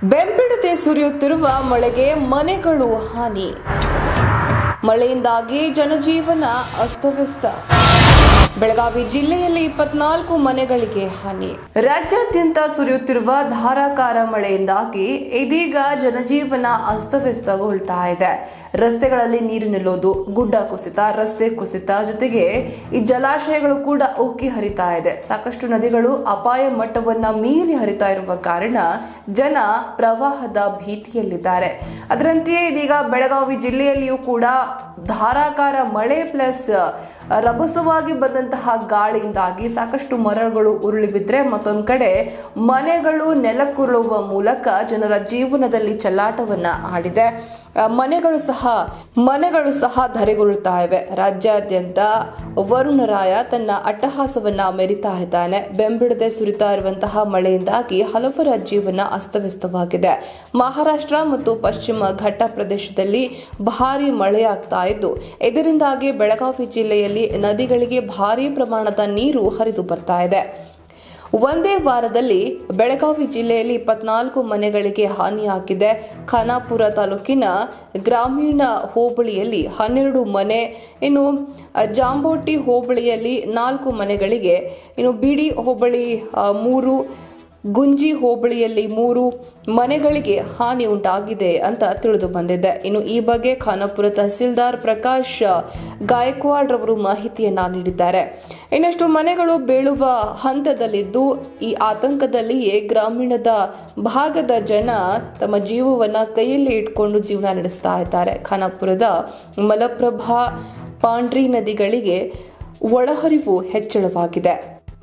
ಬೆಂಬಿಡದೆ ಸುರಿಯುತ್ತಿರುವ ಮಳೆಗೆ ಮನೆಗಳು ಹಾನಿ ಮಳೆಯಿಂದಾಗಿ ಜನಜೀವನ ಅಸ್ತವ್ಯಸ್ತ ಬೆಳಗಾವಿ ಜಿಲ್ಲೆಯಲ್ಲಿ ಇಪ್ಪತ್ನಾಲ್ಕು ಮನೆಗಳಿಗೆ ಹಾನಿ ರಾಜ್ಯಾದ್ಯಂತ ಸುರಿಯುತ್ತಿರುವ ಧಾರಾಕಾರ ಮಳೆಯಿಂದಾಗಿ ಇದೀಗ ಜನಜೀವನ ಅಸ್ತವ್ಯಸ್ತಗೊಳ್ತಾ ಇದೆ ರಸ್ತೆಗಳಲ್ಲಿ ನೀರು ನಿಲ್ಲೋದು ಗುಡ್ಡ ಕುಸಿತ ರಸ್ತೆ ಕುಸಿತ ಜೊತೆಗೆ ಈ ಜಲಾಶಯಗಳು ಕೂಡ ಉಕ್ಕಿ ಹರಿತಾ ಇದೆ ಸಾಕಷ್ಟು ನದಿಗಳು ಅಪಾಯ ಮಟ್ಟವನ್ನ ಮೀರಿ ಹರಿತಾ ಇರುವ ಕಾರಣ ಜನ ಪ್ರವಾಹದ ಭೀತಿಯಲ್ಲಿದ್ದಾರೆ ಅದರಂತೆಯೇ ಇದೀಗ ಬೆಳಗಾವಿ ಜಿಲ್ಲೆಯಲ್ಲಿಯೂ ಕೂಡ ಧಾರಾಕಾರ ಮಳೆ ಪ್ಲಸ್ ರಭಸವಾಗಿ ಬಂದಂತಹ ಗಾಳಿಯಿಂದಾಗಿ ಸಾಕಷ್ಟು ಮರಗಳು ಉರುಳಿ ಬಿದ್ದರೆ ಮತ್ತೊಂದು ಕಡೆ ಮನೆಗಳು ನೆಲಕ್ಕುರುಳುವ ಮೂಲಕ ಜನರ ಜೀವನದಲ್ಲಿ ಚೆಲ್ಲಾಟವನ್ನ ಆಡಿದೆ ಆ, ಮನೆಗಳು ಸಹ ಮನೆಗಳು ಸಹ ಧರೆಗುರುಳ್ತಾ ಇವೆ ರಾಜ್ಯಾದ್ಯಂತ ವರುಣರಾಯ ತನ್ನ ಅಟ್ಟಹಾಸವನ್ನ ಮೆರಿತಾ ಇದ್ದಾನೆ ಬೆಂಬಿಡದೆ ಸುರಿತಾ ಇರುವಂತಹ ಮಳೆಯಿಂದಾಗಿ ಹಲವರ ಜೀವನ ಅಸ್ತವ್ಯಸ್ತವಾಗಿದೆ ಮಹಾರಾಷ್ಟ್ರ ಮತ್ತು ಪಶ್ಚಿಮ ಘಟ್ಟ ಪ್ರದೇಶದಲ್ಲಿ ಭಾರಿ ಮಳೆಯಾಗ್ತಾ ಇದ್ದು ಇದರಿಂದಾಗಿ ಬೆಳಗಾವಿ ಜಿಲ್ಲೆಯಲ್ಲಿ ನದಿಗಳಿಗೆ ಭಾರಿ ಪ್ರಮಾಣದ ನೀರು ಹರಿದು ಬರ್ತಾ ಇದೆ ಒಂದೇ ವಾರದಲ್ಲಿ ಬೆಳಗಾವಿ ಜಿಲ್ಲೆಯಲ್ಲಿ ಇಪ್ಪತ್ನಾಲ್ಕು ಮನೆಗಳಿಗೆ ಹಾನಿಯಾಗಿದೆ ಖಾನಾಪುರ ತಾಲೂಕಿನ ಗ್ರಾಮೀಣ ಹೋಬಳಿಯಲ್ಲಿ ಹನ್ನೆರಡು ಮನೆ ಇನ್ನು ಜಾಂಬೋಟಿ ಹೋಬಳಿಯಲ್ಲಿ ನಾಲ್ಕು ಮನೆಗಳಿಗೆ ಇನ್ನು ಬಿಡಿ ಹೋಬಳಿ ಆ, ಮೂರು ಗುಂಜಿ ಹೋಬಳಿಯಲ್ಲಿ ಮೂರು ಮನೆಗಳಿಗೆ ಹಾನಿ ಉಂಟಾಗಿದೆ ಅಂತ ತಿಳಿದು ಬಂದಿದೆ ಇನ್ನು ಈ ಬಗ್ಗೆ ಖಾನಾಪುರ ತಹಸೀಲ್ದಾರ್ ಪ್ರಕಾಶ್ ಗಾಯಕ್ವಾಡ್ ರವರು ಮಾಹಿತಿಯನ್ನ ನೀಡಿದ್ದಾರೆ ಇನ್ನಷ್ಟು ಮನೆಗಳು ಬೀಳುವ ಹಂತದಲ್ಲಿದ್ದು ಈ ಆತಂಕದಲ್ಲಿಯೇ ಗ್ರಾಮೀಣದ ಭಾಗದ ಜನ ತಮ್ಮ ಜೀವವನ್ನ ಕೈಯಲ್ಲಿ ಇಟ್ಕೊಂಡು ಜೀವನ ನಡೆಸ್ತಾ ಇದ್ದಾರೆ ಖಾನಾಪುರದ ಮಲಪ್ರಭಾ ಪಾಂಡ್ರಿ ನದಿಗಳಿಗೆ ಒಳಹರಿವು ಹೆಚ್ಚಳವಾಗಿದೆ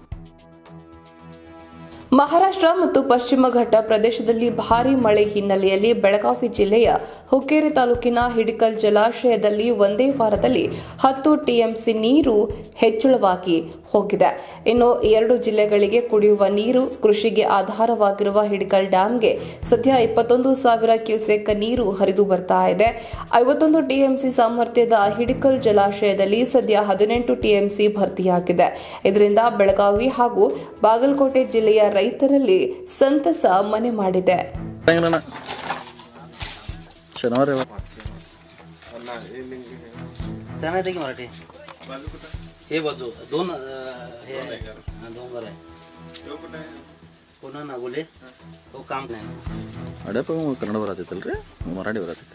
ಮಹಾರಾಷ್ಟ್ರ ಮತ್ತು ಪಶ್ಚಿಮ ಘಟ್ಟ ಪ್ರದೇಶದಲ್ಲಿ ಭಾರೀ ಮಳೆ ಹಿನ್ನೆಲೆಯಲ್ಲಿ ಬೆಳಗಾವಿ ಜಿಲ್ಲೆಯ ಹುಕ್ಕೇರಿ ತಾಲೂಕಿನ ಹಿಡಿಕಲ್ ಜಲಾಶಯದಲ್ಲಿ ಒಂದೇ ವಾರದಲ್ಲಿ ಹತ್ತು ಟಿಎಂಸಿ ನೀರು ಹೆಚ್ಚಳವಾಗಿ ಹೋಗಿದೆ ಇನ್ನು ಎರಡು ಜಿಲ್ಲೆಗಳಿಗೆ ಕುಡಿಯುವ ನೀರು ಕೃಷಿಗೆ ಆಧಾರವಾಗಿರುವ ಹಿಡಿಕಲ್ ಡ್ಯಾಂಗೆ ಸದ್ಯ ಇಪ್ಪತ್ತೊಂದು ಸಾವಿರ ಕ್ಯೂಸೆಕ್ ನೀರು ಹರಿದು ಬರ್ತಾ ಇದೆ ಐವತ್ತೊಂದು ಟಿಎಂಸಿ ಸಾಮರ್ಥ್ಯದ ಹಿಡಿಕಲ್ ಜಲಾಶಯದಲ್ಲಿ ಸದ್ಯ ಹದಿನೆಂಟು ಟಿಎಂಸಿ ಭರ್ತಿಯಾಗಿದೆ ಇದರಿಂದ ಬೆಳಗಾವಿ ಹಾಗೂ ಬಾಗಲಕೋಟೆ ಜಿಲ್ಲೆಯ ರೈತರಲ್ಲಿ ಸಂತಸ ಮನೆ ಮಾಡಿದೆ ಹೆಂಗ್ರಣ್ಣ शनिवार आहे त्यांना येते की मराठी हे बाजू दोन अं, हे आहे. हा, दोन घर आहे पुन्हा नागोले तो काम नाही ಅಡ್ಯಪ್ಪ ಕನ್ನಡ ಬರತೈತಲ್ರಿ ಮರಾಠಿ ಬರತೈತಿ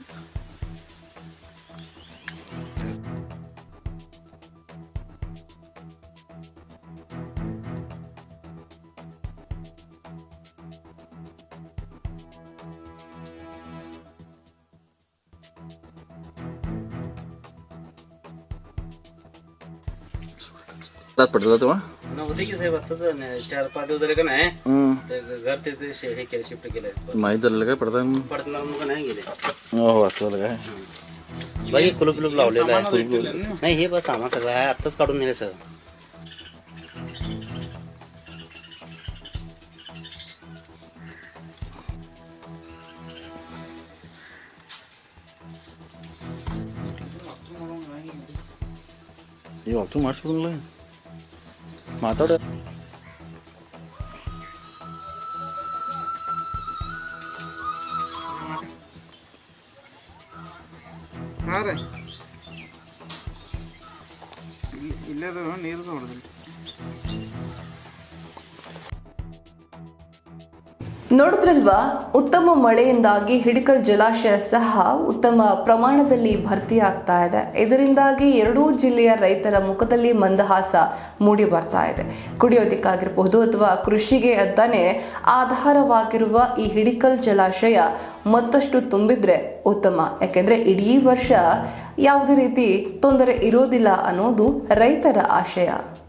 पडला तेव्हा पुन्हा होते की साहेब आताच न- चार पाच दिवस झाले का नाही हम्म. ते घर ते ते शे- हे केलं शिफ्ट केलं माहीत झालेलं काय पडता पडतला मग नाही गेले हो असं झालं काय बाई कुलूप कुलूप लावलेलं आहे नाही हे बस सामान सगळं आहे आत्ताच काढून नेले सर ಈ ವಾಕ್ತು ಮಾಡಿಸ್ಬೋದಲ್ಲ ಮಾತಾಡ ಹಾಂ ರೀ ಇಲ್ಲಿ ಇಲ್ಲದು ನೀರು ಹೊಡೆದ್ರಿ ನೋಡಿದ್ರಲ್ವಾ ಉತ್ತಮ ಮಳೆಯಿಂದಾಗಿ ಹಿಡಿಕಲ್ ಜಲಾಶಯ ಸಹ ಉತ್ತಮ ಪ್ರಮಾಣದಲ್ಲಿ ಭರ್ತಿಯಾಗ್ತಾ ಇದೆ ಇದರಿಂದಾಗಿ ಎರಡೂ ಜಿಲ್ಲೆಯ ರೈತರ ಮುಖದಲ್ಲಿ ಮಂದಹಾಸ ಮೂಡಿ ಬರ್ತಾ ಇದೆ ಕುಡಿಯೋದಕ್ಕಾಗಿರಬಹುದು ಅಥವಾ ಕೃಷಿಗೆ ಅಂತಾನೆ ಆಧಾರವಾಗಿರುವ ಈ ಹಿಡಿಕಲ್ ಜಲಾಶಯ ಮತ್ತಷ್ಟು ತುಂಬಿದ್ರೆ ಉತ್ತಮ ಯಾಕೆಂದ್ರೆ ಇಡೀ ವರ್ಷ ಯಾವುದೇ ರೀತಿ ತೊಂದರೆ ಇರೋದಿಲ್ಲ ಅನ್ನೋದು ರೈತರ ಆಶಯ